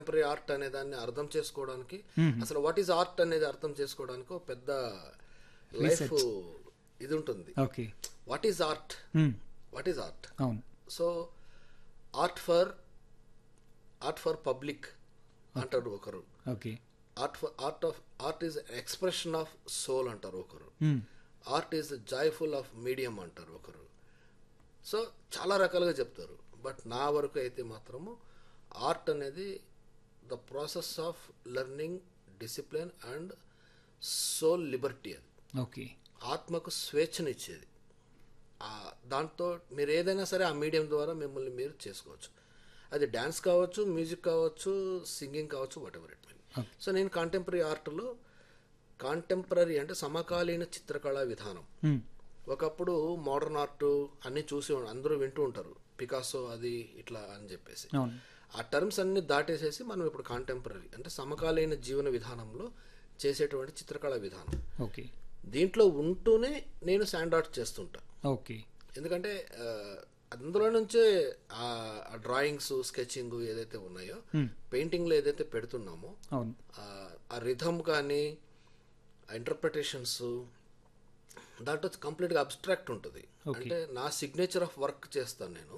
Contemporary art అనే దాన్ని అర్థం చేసుకోవడానికి అసలు వాట్ ఈజ్ ఆర్ట్ అనేది అర్థం చేసుకోవడానికి ఒక పెద్ద లైఫ్ ఇది ఉంటుంది okay what is art what is art అవును so art for art for public అంటారు ఒకరు okay art for art of art is expression of soul అంటారు ఒకరు art is joyful of medium అంటారు ఒకరు సో చాలా రకాలుగా చెప్తారు బట్ నా వరకు అయితే మాత్రము ఆర్ట్ అనేది the process of learning discipline and soul liberty అది ఓకే ఆత్మకు స్వేచ్ఛనిచ్చేది ఆ దాంతో మీరు ఏదైనా సరే ఆ మీడియం ద్వారా మిమ్మల్ని మీరు చేసుకోవచ్చు అది డ్యాన్స్ కావచ్చు మ్యూజిక్ కావచ్చు సింగింగ్ కావచ్చు whatever it Okay. So నేను కాంటెంపరీ ఆర్ట్లో కాంటెంపరీ అంటే సమకాలీన చిత్రకళా విధానం ఒకప్పుడు మోడర్న్ ఆర్ట్ అన్ని చూసి ఉం- అందరూ వింటూ ఉంటారు పికాసో అది ఇట్లా అని చెప్పేసి అవును ఆ టర్మ్స్ అన్ని దాటేసేసి మనం ఇప్పుడు కాంటెంపరీ అంటే సమకాలీన జీవన విధానంలో చేసేటువంటి చిత్రకళా విధానం ఓకే దీంట్లో ఉంటూనే నేను శాండ్ ఆర్ట్ చేస్తుంటా ఓకే ఎందుకంటే ఆ, అందులో నుంచే ఆ డ్రాయింగ్స్ స్కెచింగ్ ఏదైతే ఉన్నాయో పెయింటింగ్లో ఏదైతే పెడుతున్నామో అవును ఆ, ఆ రిథమ్ కానీ ఇంటర్ప్రిటేషన్స్ దాంట్లో కంప్లీట్గా అబ్స్ట్రాక్ట్ ఉంటుంది అంటే నా సిగ్నేచర్ ఆఫ్ వర్క్ చేస్తాను నేను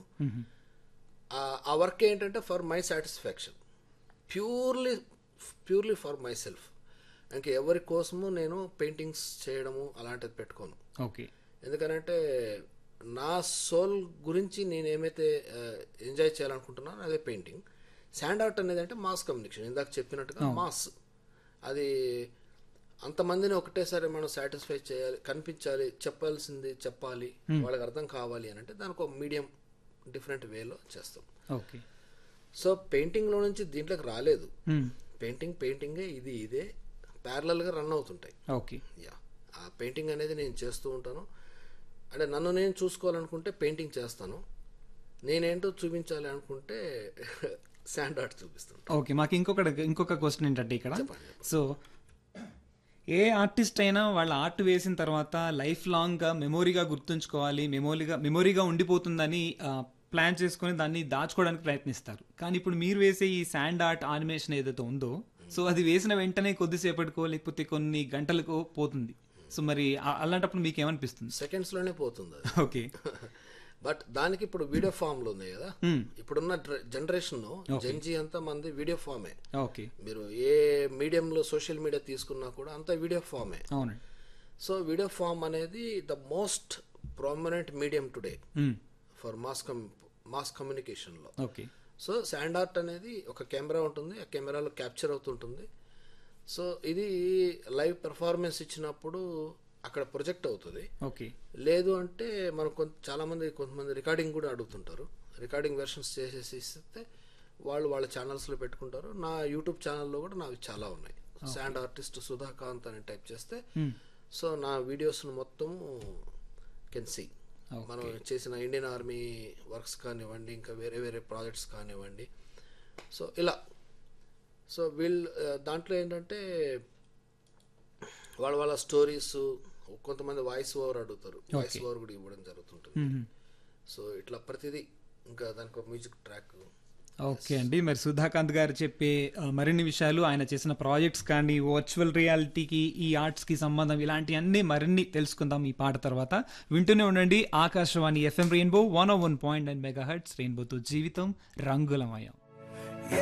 ఆ- ఆ వర్క్ ఏంటంటే for my satisfaction purely purely for myself ఇంకా ఎవరి కోసము నేను పెయింటింగ్స్ చేయడము అలాంటిది పెట్టుకోను ఓకే ఎందుకనంటే నా సోల్ గురించి నేను ఏమైతే ఎంజాయ్ చేయాలనుకుంటున్నానో అదే పెయింటింగ్ శాండ్ ఆర్ట్ అనేది అంటే మాస్ కమ్యూనికేషన్ ఇందాక చెప్పినట్టుగా మాస్ అది అంతమందిని ఒకటేసారి మనం సాటిస్ఫై చేయాలి కనిపించాలి చెప్పాల్సింది చెప్పాలి వాళ్ళకి అర్థం కావాలి అని అంటే దానికి ఒక మీడియం డిఫరెంట్ వేలో చేస్తాం ఓకే సో పెయింటింగ్లో నుంచి దీంట్లోకి రాలేదు పెయింటింగ్ పెయింటింగే ఇది ఇదే ప్యారలల్గా రన్ అవుతుంటాయి ఓకే యా ఆ పెయింటింగ్ అనేది నేను చేస్తూ ఉంటాను అంటే నన్ను నేను చూసుకోవాలనుకుంటే పెయింటింగ్ చేస్తాను నేనేంటో చూపించాలి అనుకుంటే శాండ్ ఆర్ట్ చూపిస్తాను ఓకే మాకు ఇంకొక ఇంకొక క్వశ్చన్ ఏంటంటే ఇక్కడ చెప్పండి. సో ఏ ఆర్టిస్ట్ అయినా వాళ్ళ ఆర్ట్ వేసిన తర్వాత లైఫ్ లాంగ్గా మెమొరీగా గుర్తుంచుకోవాలి మెమొరీగా మెమొరీగా ఉండిపోతుందని ప్లాన్ చేసుకొని దాన్ని దాచుకోవడానికి ప్రయత్నిస్తారు కానీ ఇప్పుడు మీరు వేసే ఈ శాండ్ ఆర్ట్ ఆనిమేషన్ ఏదైతే ఉందో సో అది వేసిన వెంటనే కొద్దిసేపటికో లేకపోతే కొన్ని గంటలకో పోతుంది సో మరి ఆ- అలాంటప్పుడు మీకు ఏమనిపిస్తుంది సెకండ్స్లోనే పోతుంది అది ఓకే బట్ దానికి ఇప్పుడు వీడియో ఫామ్లు ఉన్నాయి కదా ఇప్పుడున్న జనరేషన్ జెన్జీ అంతా మంది వీడియో ఫామే ఓకే మీరు ఏ మీడియంలో సోషల్ మీడియా తీసుకున్నా కూడా అంతా వీడియో ఫామే అవునండి సో వీడియో ఫామ్ అనేది the most prominent medium today hmm. For mass com mass కమ్యూనికేషన్లో ఓకే సో శాండ్ ఆర్ట్ అనేది ఒక కెమెరా ఉంటుంది ఆ కెమెరాలో క్యాప్చర్ అవుతుంటుంది సో ఇది లైవ్ పెర్ఫార్మెన్స్ ఇచ్చినప్పుడు అక్కడ ప్రొజెక్ట్ అవుతుంది ఓకే లేదు అంటే మనం కొంత చాలామంది కొంతమంది రికార్డింగ్ కూడా అడుగుతుంటారు రికార్డింగ్ వెర్షన్స్ చేసేసి ఇస్తే వాళ్ళు వాళ్ళ ఛానల్స్లో పెట్టుకుంటారు నా యూట్యూబ్ ఛానల్లో కూడా నాకు చాలా ఉన్నాయి శాండ్ ఆర్టిస్ట్ సుధాకాంత్ అని టైప్ చేస్తే సో నా వీడియోస్ను మొత్తము కెన్ సీ మనం చేసిన ఇండియన్ ఆర్మీ వర్క్స్ కానివ్వండి ఇంకా వేరే వేరే ప్రాజెక్ట్స్ కానివ్వండి సో ఇలా సో వీళ్ళు ఆ, దాంట్లో ఏంటంటే వాళ్ళ వాళ్ళ స్టోరీస్ కొంతమంది వాయిస్ ఓవర్ అడుగుతారు వాయిస్ ఓవర్ కూడా ఇవ్వడం జరుగుతుంటుంది సో ఇట్లా ప్రతిదీ ఇంకా దానికి ఒక మ్యూజిక్ ట్రాక్ ఓకే అండి మరి సుధాకాంత్ గారు చెప్పే ఆ, మరిన్ని విషయాలు ఆయన చేసిన ప్రాజెక్ట్స్ కానీ వర్చువల్ రియాలిటీకి ఈ ఆర్ట్స్కి సంబంధం ఇలాంటి అన్ని మరిన్ని తెలుసుకుందాం ఈ పాట తర్వాత వింటూనే ఉండండి Akashvani FM rainbow one O one point nine mega hertz రెయిన్బోతో జీవితం రంగులమయం